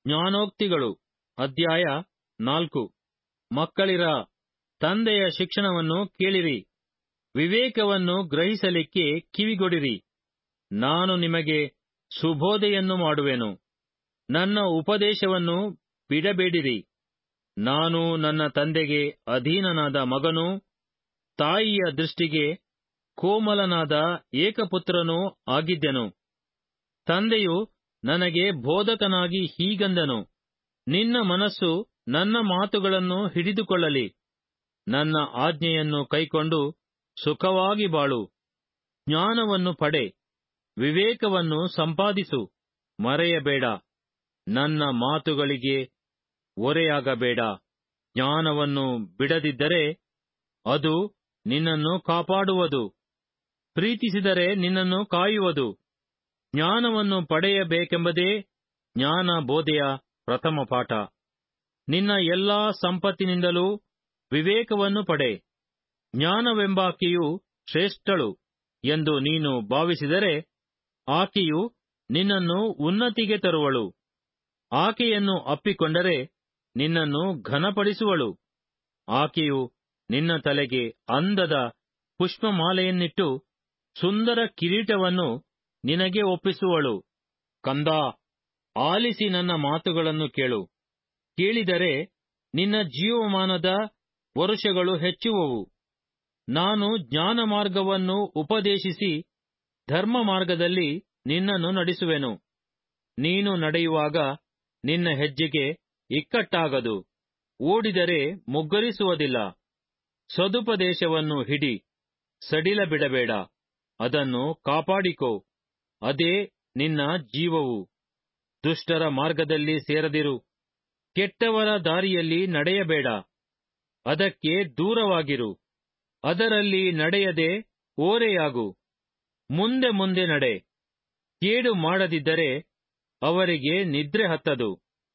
ಜ್ಞಾನೋಕ್ತಿಗಳು ಅಧ್ಯಾಯ ನಾಲ್ಕು ಮಕ್ಕಳಿರ ತಂದೆಯ ಶಿಕ್ಷಣವನ್ನು ಕೇಳಿರಿ ವಿವೇಕವನ್ನು ಗ್ರಹಿಸಲಿಕ್ಕೆ ಕಿವಿಗೊಡಿರಿ ನಾನು ನಿಮಗೆ ಸುಬೋಧೆಯನ್ನು ಮಾಡುವೆನು ನನ್ನ ಉಪದೇಶವನ್ನು ಬಿಡಬೇಡಿರಿ ನಾನು ನನ್ನ ತಂದೆಗೆ ಅಧೀನನಾದ ಮಗನೂ ತಾಯಿಯ ದೃಷ್ಟಿಗೆ ಕೋಮಲನಾದ ಏಕಪುತ್ರನೂ ಆಗಿದ್ದೆನು ತಂದೆಯು ನನಗೆ ಬೋಧಕನಾಗಿ ಹೀಗಂದನು ನಿನ್ನ ಮನಸ್ಸು ನನ್ನ ಮಾತುಗಳನ್ನು ಹಿಡಿದುಕೊಳ್ಳಲಿ ನನ್ನ ಆಜ್ಞೆಯನ್ನು ಕೈಕೊಂಡು ಸುಖವಾಗಿ ಬಾಳು ಜ್ಞಾನವನ್ನು ಪಡೆ ವಿವೇಕವನ್ನು ಸಂಪಾದಿಸು ಮರೆಯಬೇಡ ನನ್ನ ಮಾತುಗಳಿಗೆ ಒರೆಯಾಗಬೇಡ ಜ್ಞಾನವನ್ನು ಬಿಡದಿದ್ದರೆ ಅದು ನಿನ್ನನ್ನು ಕಾಪಾಡುವುದು ಪ್ರೀತಿಸಿದರೆ ನಿನ್ನನ್ನು ಕಾಯುವುದು ಜ್ಞಾನವನ್ನು ಪಡೆಯಬೇಕೆಂಬುದೇ ಜ್ಞಾನ ಬೋಧೆಯ ಪ್ರಥಮ ಪಾಠ ನಿನ್ನ ಎಲ್ಲಾ ಸಂಪತ್ತಿನಿಂದಲೂ ವಿವೇಕವನ್ನು ಪಡೆ ಜ್ಞಾನವೆಂಬಾಕೆಯು ಶ್ರೇಷ್ಠಳು ಎಂದು ನೀನು ಭಾವಿಸಿದರೆ ಆಕೆಯು ನಿನ್ನನ್ನು ಉನ್ನತಿಗೆ ತರುವಳು ಆಕೆಯನ್ನು ಅಪ್ಪಿಕೊಂಡರೆ ನಿನ್ನನ್ನು ಘನಪಡಿಸುವಳು ಆಕೆಯು ನಿನ್ನ ತಲೆಗೆ ಅಂದದ ಪುಷ್ಪಮಾಲೆಯನ್ನಿಟ್ಟು ಸುಂದರ ಕಿರೀಟವನ್ನು ನಿನಗೆ ಒಪ್ಪಿಸುವಳು ಕಂದ ಆಲಿಸಿ ನನ್ನ ಮಾತುಗಳನ್ನು ಕೇಳು ಕೇಳಿದರೆ ನಿನ್ನ ಜೀವಮಾನದ ವರುಷಗಳು ಹೆಚ್ಚುವವು ನಾನು ಜ್ಞಾನ ಮಾರ್ಗವನ್ನು ಉಪದೇಶಿಸಿ ಧರ್ಮ ಮಾರ್ಗದಲ್ಲಿ ನಿನ್ನನ್ನು ನಡೆಸುವೆನು ನೀನು ನಡೆಯುವಾಗ ನಿನ್ನ ಹೆಜ್ಜೆಗೆ ಇಕ್ಕಟ್ಟಾಗದು ಓಡಿದರೆ ಮುಗ್ಗರಿಸುವುದಿಲ್ಲ ಸದುಪದೇಶವನ್ನು ಹಿಡಿ ಸಡಿಲ ಬಿಡಬೇಡ ಅದನ್ನು ಕಾಪಾಡಿಕೋ ಅದೇ ನಿನ್ನ ಜೀವವು ದುಷ್ಟರ ಮಾರ್ಗದಲ್ಲಿ ಸೇರದಿರು ಕೆಟ್ಟವರ ದಾರಿಯಲ್ಲಿ ನಡೆಯಬೇಡ ಅದಕ್ಕೆ ದೂರವಾಗಿರು ಅದರಲ್ಲಿ ನಡೆಯದೆ ಓರೆಯಾಗು ಮುಂದೆ ಮುಂದೆ ನಡೆ ಕೇಡು ಮಾಡದಿದ್ದರೆ ಅವರಿಗೆ ನಿದ್ರೆ ಹತ್ತದು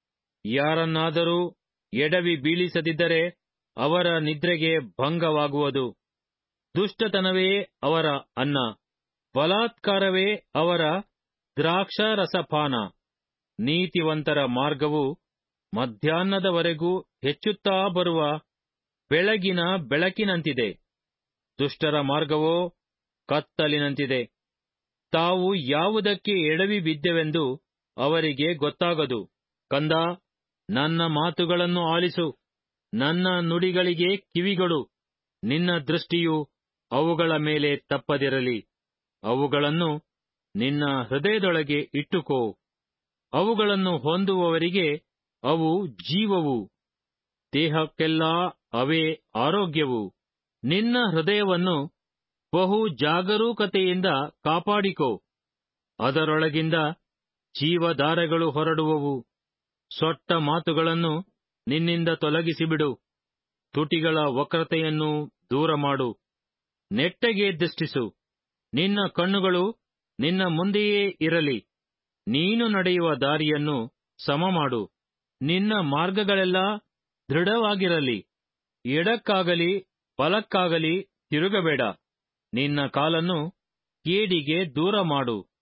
ಯಾರನ್ನಾದರೂ ಎಡವಿ ಬೀಳಿಸದಿದ್ದರೆ ಅವರ ನಿದ್ರೆಗೆ ಭಂಗವಾಗುವುದು ದುಷ್ಟತನವೇ ಅವರ ಅನ್ನ ಬಲಾತ್ಕಾರವೇ ಅವರ ದ್ರಾಕ್ಷಾರಸಪಾನ ನೀತಿವಂತರ ಮಾರ್ಗವು ಮಧ್ಯಾಹ್ನದವರೆಗೂ ಹೆಚ್ಚುತ್ತಾ ಬರುವ ಬೆಳಗಿನ ಬೆಳಕಿನಂತಿದೆ ದುಷ್ಟರ ಮಾರ್ಗವೋ ಕತ್ತಲಿನಂತಿದೆ ತಾವು ಯಾವುದಕ್ಕೆ ಎಡವಿ ಬಿದ್ದೆವೆಂದು ಅವರಿಗೆ ಗೊತ್ತಾಗದು ಕಂದ ನನ್ನ ಮಾತುಗಳನ್ನು ಆಲಿಸು ನನ್ನ ನುಡಿಗಳಿಗೆ ಕಿವಿಗೊಡು ನಿನ್ನ ದೃಷ್ಟಿಯು ಅವುಗಳ ಮೇಲೆ ತಪ್ಪದಿರಲಿ ಅವುಗಳನ್ನು ನಿನ್ನ ಹೃದಯದೊಳಗೆ ಇಟ್ಟುಕೋ ಅವುಗಳನ್ನು ಹೊಂದುವವರಿಗೆ ಅವು ಜೀವವು ದೇಹಕ್ಕೆಲ್ಲ ಅವೇ ಆರೋಗ್ಯವು ನಿನ್ನ ಹೃದಯವನ್ನು ಬಹು ಜಾಗರೂಕತೆಯಿಂದ ಕಾಪಾಡಿಕೋ ಅದರೊಳಗಿಂದ ಜೀವಧಾರೆಗಳು ಹೊರಡುವವು ಸೊಟ್ಟ ಮಾತುಗಳನ್ನು ನಿನ್ನಿಂದ ತೊಲಗಿಸಿಬಿಡು ತುಟಿಗಳ ವಕ್ರತೆಯನ್ನು ದೂರ ಮಾಡು ನೆಟ್ಟಗೆ ದೃಷ್ಟಿಸು ನಿನ್ನ ಕಣ್ಣುಗಳು ನಿನ್ನ ಮುಂದೆಯೇ ಇರಲಿ ನೀನು ನಡೆಯುವ ದಾರಿಯನ್ನು ಸಮ ಮಾಡು ನಿನ್ನ ಮಾರ್ಗಗಳೆಲ್ಲ ದೃಢವಾಗಿರಲಿ ಎಡಕ್ಕಾಗಲಿ ಬಲಕ್ಕಾಗಲಿ ತಿರುಗಬೇಡ ನಿನ್ನ ಕಾಲನ್ನು ಕೇಡಿಗೆ ದೂರ ಮಾಡು